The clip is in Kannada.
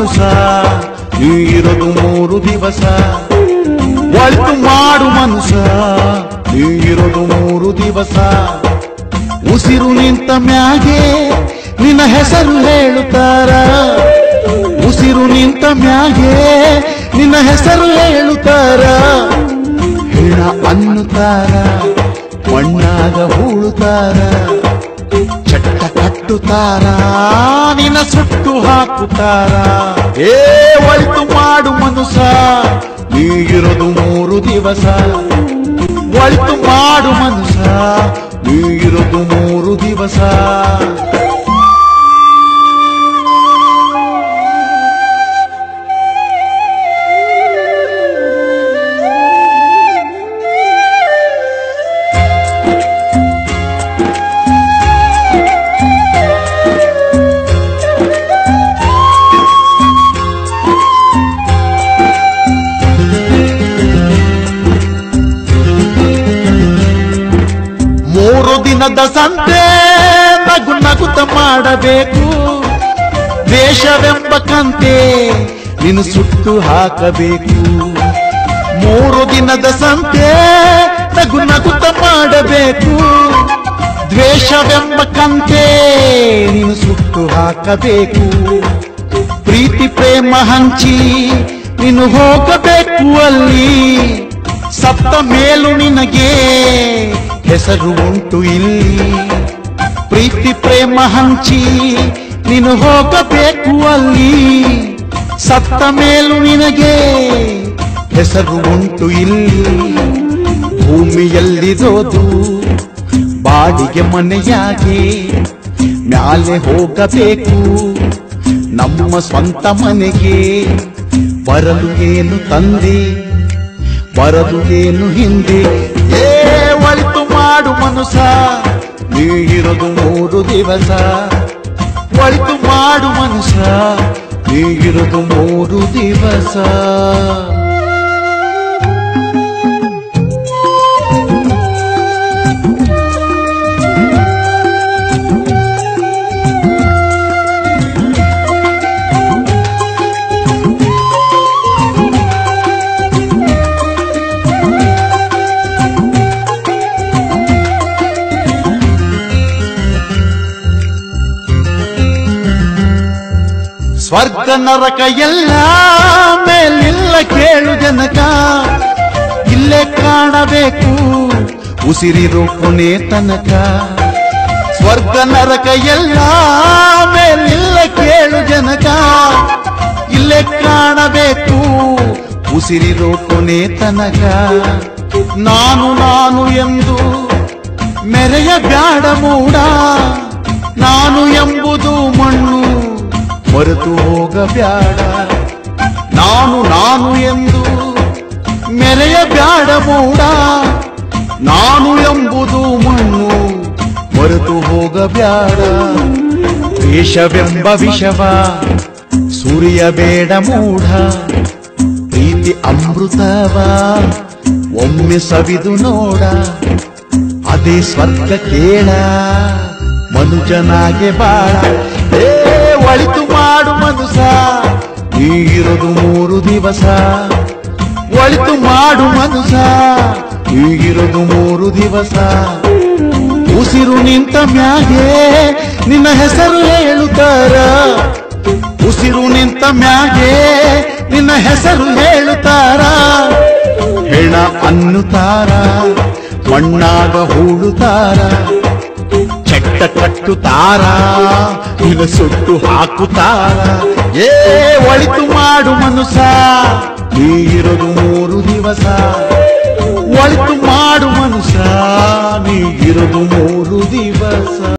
ಮನುಷ್ಯ ನೀ ಇರೋದು ಮೂರು ದಿವಸ ಒಳಿತು ಮಾಡು ಮನುಷ್ಯ ನೀ ಇರೋದು ಮೂರು ದಿವಸ ಉಸಿರು ನಿಂತ ಮ್ಯಾಗೆ ನಿನ್ನ ಹೆಸರು ಹೇಳುತ್ತಾರ ಉಸಿರು ನಿಂತ ಮ್ಯಾಗೆ ನಿನ್ನ ಹೆಸರು ಹೇಳುತ್ತಾರ ಹೆಣ ಅನ್ನುತ್ತಾರ ಮಣ್ಣಾಗ ಹೂಳುತ್ತಾರ ಚಟ್ಟ ಕಟ್ಟುತ್ತಾರ ನಿನ್ನ ಸುಟ್ಟು ಹಾಕುತ್ತಾರ ಏ ಒಳಿತು ಮಾಡು ಮನುಷ್ಯ ನೀ ಇರೋದು ಮೂರು ದಿವಸ ಒಳಿತು ಮಾಡು ಮನುಷ್ಯ ನೀ ಇರೋದು ಮೂರು ದಿವಸ ಮೂರು ದಿನದ ಸಂತೆ ನಗು ನಗುತ್ತ ಮಾಡಬೇಕು ದೇಶವೆಂಬ ಕಂತೆ ನೀನು ಸುಟ್ಟು ಹಾಕಬೇಕು ಮೂರು ದಿನದ ಸಂತೆ ನಗು ನಗುತ್ತ ಮಾಡಬೇಕು ದ್ವೇಷವೆಂಬ ಕಂತೆ ನೀನು ಸುಟ್ಟು ಹಾಕಬೇಕು ಪ್ರೀತಿ ಪ್ರೇಮ ಹಂಚಿ ನೀನು ಹೋಗಬೇಕು ಅಲ್ಲಿ ಸತ್ತ ಮೇಲೂ ನಿನಗೆ ಹೆಸರು ಉಂಟು ಇಲ್ಲಿ ಪ್ರೀತಿ ಪ್ರೇಮ ಹಂಚಿ ನೀನು ಹೋಗಬೇಕು ಅಲ್ಲಿ ಸತ್ತ ಮೇಲೂ ನಿನಗೆ ಹೆಸರು ಉಂಟು ಇಲ್ಲಿ ಭೂಮಿಯಲ್ಲಿರೋದು ಬಾಡಿಗೆ ಮನೆಯಾಗಿ ಮ್ಯಾಲೆ ಹೋಗಬೇಕು ನಮ್ಮ ಸ್ವಂತ ಮನೆಗೆ ಬರಲು ಏನು ತಂದೆ ಬರಲು ಏನು ಹಿಂದೆ ಏ ಒಳಿತು ಮಾಡು ಮನುಷ್ಯ ನೀ ಇರೋದು ಮೂರು ದಿವಸ ಒಳಿತು ಮಾಡು ಮನುಷ್ಯ ನೀ ಇರೋದು ಮೂರು ದಿವಸ ಸ್ವರ್ಗ ನರಕ ಎಲ್ಲ ಮೇಲಿಲ್ಲ ಕೇಳು ಜನಕ ಇಲ್ಲೇ ಕಾಣಬೇಕು ಉಸಿರಿರೋ ಕೊನೆ ತನಕ ಸ್ವರ್ಗ ನರಕ ಎಲ್ಲ ಮೇಲಿಲ್ಲ ಕೇಳು ಜನಕ ಇಲ್ಲೇ ಕಾಣಬೇಕು ಉಸಿರಿರೋ ಕೊನೆ ತನಕ ನಾನು ನಾನು ಎಂದು ಮೆರೆಯ ಬ್ಯಾಡ ಮೂಡ ನಾನು ಎಂಬುದು ಮಣ್ಣು ಮರೆತು ಹೋಗಬ್ಯಾಡ ನಾನು ನಾನು ಎಂದು ಮೆರೆಯ ಬ್ಯಾಡ ಮೂಡ ನಾನು ಎಂಬುದು ಮಣ್ಣು ಮರೆತು ಹೋಗಬ್ಯಾಡ ದ್ವೇಷವೆಂಬ ವಿಷವ ಸುರಿಯಬೇಡ ಮೂಢ ಪ್ರೀತಿ ಅಮೃತವ ಒಮ್ಮೆ ಸವಿದು ನೋಡ ಅದೇ ಸ್ವರ್ಗ ಕೇಳ ಮನುಜನಾಗೆ ಬಾಳ ಏ ಒಳಿತು ಮಾಡು ಮನುಷ್ಯ ನೀ ಇರೋದು ಮೂರು ದಿವಸ ಒಳಿತು ಮಾಡು ಮನುಷ್ಯ ನೀ ಇರೋದು ಮೂರು ದಿವಸ ಉಸಿರು ನಿಂತ ಮ್ಯಾಗೆ ನಿನ್ನ ಹೆಸರು ಹೇಳುತ್ತಾರ ಉಸಿರು ನಿಂತ ಮ್ಯಾಗೆ ನಿನ್ನ ಹೆಸರು ಹೇಳುತ್ತಾರ ಹೆಣ ಅನ್ನುತ್ತಾರ ಮಣ್ಣಾಗ ಹೂಳುತ್ತಾರ ಚಟ್ಟ ಕಟ್ಟುತ್ತಾರ ನಿನ್ನ ಸುಟ್ಟು ಹಾಕುತ್ತಾರ ಏ ಒಳಿತು ಮಾಡು ಮನುಷ್ಯ ನೀ ಇರೋದು ಮೂರು ದಿವಸ ಒಳಿತು ಮಾಡು ಮನುಷ್ಯ ನೀ ಇರೋದು ಮೂರು ದಿವಸ